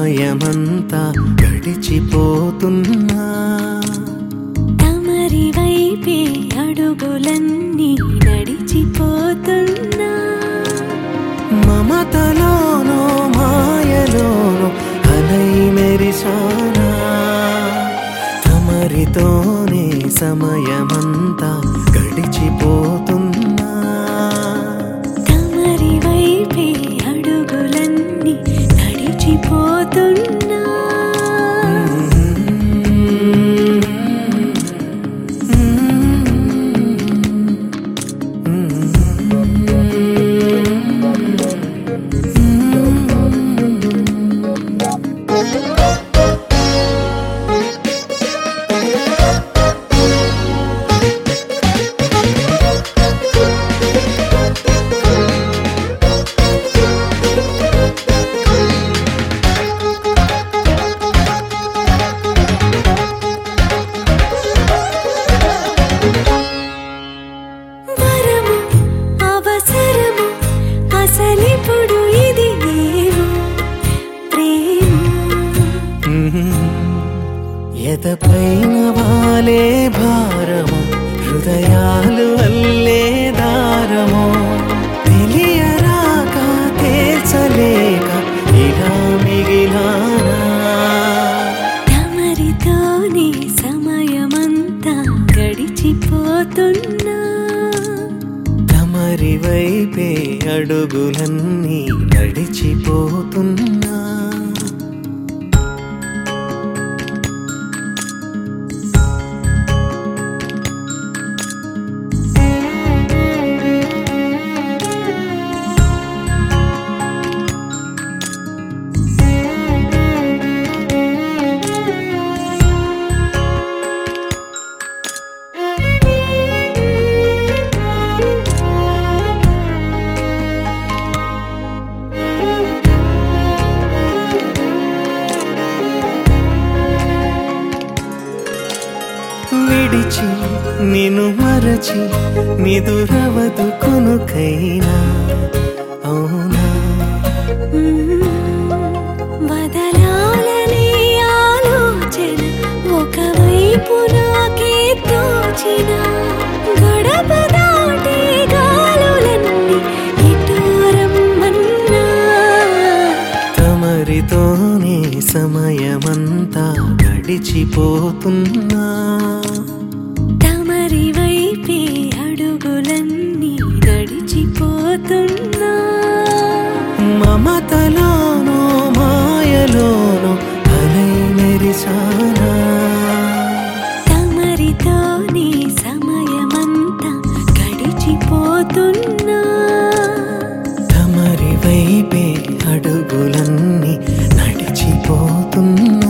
సమయమంతా గడిచిపోతున్నా తమరి వైపే అడుగులన్నీ నడిచిపోతున్నా మమతలోనో మాయలోనో అలై మెరిసానా తమరితోనే సమయమంతా గడిచిపోతున్నా తమరి వైపే అడుగులన్నీ నడిచిపోతున్నా వరము అవసరము అసలిప్పుడు ఇది ఏమో ప్రేమ ఎదపైన వాలే భారము హృదయాలు అల్లే దారము తెలియరాక తేల్చలేక ఇలా మిగిలానా తమరితోనే సమయమంతా గడిచిపోతున్నా తమరి వైపే అడుగులన్నీ నడిచిపోతున్నా విడిచి నిన్ను మరచి నిదురవదు కొనుకైనా అవునా వదలాలనే ఆలోచన ఒకవైపు నాకే తోచిన గడప దాటే గాలులన్నీ ఇటోరమ్మన్నా తమరితోనే సమయమంతా గడిచిపోతున్నా తమరి వైపే అడుగులన్నీ నడిచిపోతున్నా మమతలోనో మాయలోనో అలై మెరిసానా తమరితోనే సమయమంతా గడిచిపోతున్నా తమరి వైపే అడుగులన్నీ నడిచిపోతున్నా